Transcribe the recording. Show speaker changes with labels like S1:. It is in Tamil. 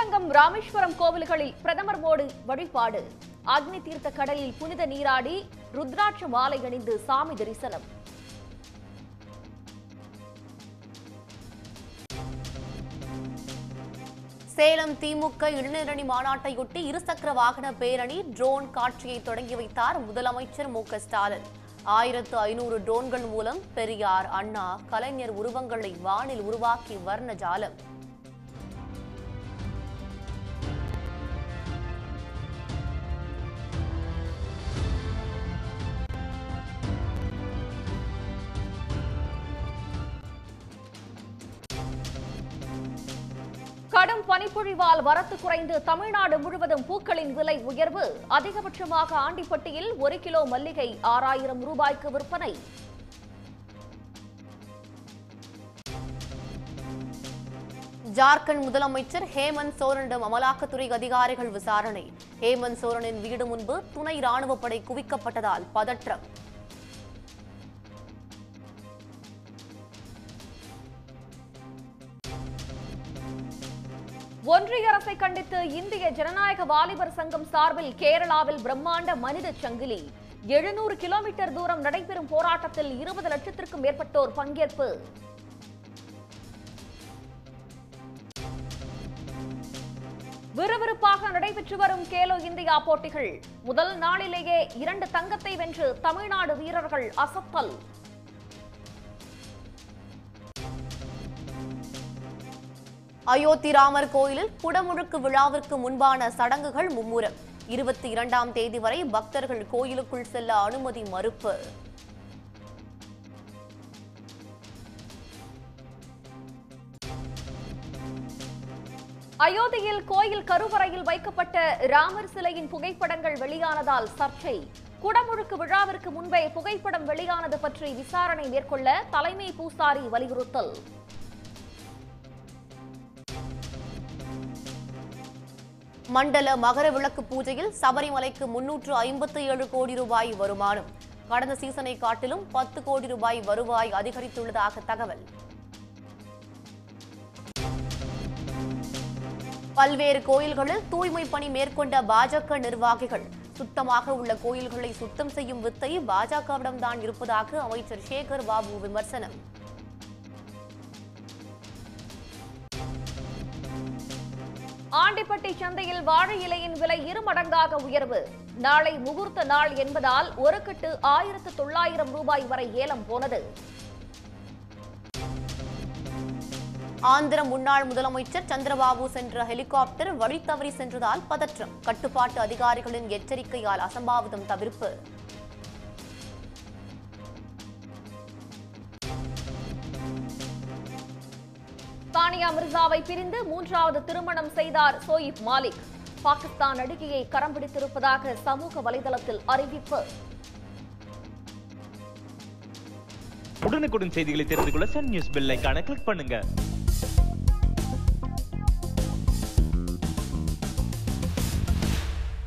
S1: ஸ்ரீரங்கம் ராமேஸ்வரம் கோவில்களில் பிரதமர் மோடி வழிபாடு அக்னி தீர்த்த கடலில் புனித நீராடி ருத்ராட்ச மாலை அணிந்து சாமி தரிசனம்
S2: சேலம் திமுக இளைஞரணி மாநாட்டையொட்டி இருசக்கர வாகன பேரணி ட்ரோன் காட்சியை தொடங்கி வைத்தார் முதலமைச்சர் மு க ஸ்டாலின் ஆயிரத்து ஐநூறு ட்ரோன்கள் மூலம் பெரியார் அண்ணா கலைஞர் உருவங்களை வானில் உருவாக்கி வர்ண ஜாலம்
S1: கடும் பனிப்பொழிவால் வரத்து குறைந்து தமிழ்நாடு முழுவதும் பூக்களின் விலை உயர்வு அதிகபட்சமாக ஆண்டிப்பட்டியில் ஒரு கிலோ மல்லிகை ஆறாயிரம் ரூபாய்க்கு விற்பனை
S2: ஜார்க்கண்ட் முதலமைச்சர் ஹேமந்த் சோரனிடம் அமலாக்கத்துறை அதிகாரிகள் விசாரணை ஹேமந்த் சோரனின் வீடு முன்பு துணை ராணுவப் படை குவிக்கப்பட்டதால் பதற்றம்
S1: ஒன்றிய அரசை கண்டித்து இந்திய ஜனநாயக வாலிபர் சங்கம் சார்பில் கேரளாவில் பிரம்மாண்ட மனித சங்கிலி எழுநூறு கிலோமீட்டர் தூரம் நடைபெறும் போராட்டத்தில் இருபது லட்சத்திற்கும் மேற்பட்டோர் பங்கேற்பு விறுவிறுப்பாக நடைபெற்று வரும் கேலோ இந்தியா போட்டிகள் முதல் நாளிலேயே இரண்டு தங்கத்தை வென்று தமிழ்நாடு வீரர்கள் அசத்தல்
S2: அயோத்தி ராமர் கோயிலில் குடமுழுக்கு விழாவிற்கு முன்பான சடங்குகள் மும்முரம் இருபத்தி இரண்டாம் தேதி வரை பக்தர்கள் கோயிலுக்குள் செல்ல அனுமதி மறுப்பு
S1: அயோத்தியில் கோயில் கருவறையில் வைக்கப்பட்ட ராமர் சிலையின் புகைப்படங்கள் வெளியானதால் சர்ச்சை குடமுழுக்கு விழாவிற்கு முன்பே புகைப்படம் வெளியானது பற்றி விசாரணை மேற்கொள்ள தலைமை பூசாரி வலியுறுத்தல்
S2: மண்டல மகர விளக்கு பூஜையில் சபரிமலைக்கு முன்னூற்று ஐம்பத்தி ஏழு கோடி ரூபாய் வருமானம் கடந்த சீசனை காட்டிலும் பத்து கோடி ரூபாய் வருவாய் அதிகரித்துள்ளதாக தகவல் பல்வேறு கோயில்களில் தூய்மை பணி மேற்கொண்ட பாஜக நிர்வாகிகள் சுத்தமாக உள்ள கோயில்களை சுத்தம் செய்யும் வித்தை பாஜகவிடம்தான் இருப்பதாக அமைச்சர் சேகர் பாபு விமர்சனம்
S1: ஆண்டிப்பட்டி சந்தையில் வாழை இலையின் விலை இருமடங்காக உயர்வு நாளை முகூர்த்த நாள் என்பதால் ஒரு கட்டு ஆயிரத்து தொள்ளாயிரம் ரூபாய் வரை ஏலம் போனது
S2: ஆந்திர முன்னாள் முதலமைச்சர் சந்திரபாபு சென்ற ஹெலிகாப்டர் வழி தவறி சென்றதால் பதற்றம் கட்டுப்பாட்டு அதிகாரிகளின் எச்சரிக்கையால் அசம்பாவிதம் தவிர்ப்பு
S1: சானியா மிர்சாவை பிரிந்து மூன்றாவது திருமணம் செய்தார் சோயிப் மாலிக் பாகிஸ்தான் நடிகையை கரம் பிடித்திருப்பதாக சமூக வலைதளத்தில் அறிவிப்பு
S3: உடனுக்குடன் செய்திகளை தெரிந்து கொள்ள சன் நியூஸ் பெல் ஐகானை கிளிக் பண்ணுங்க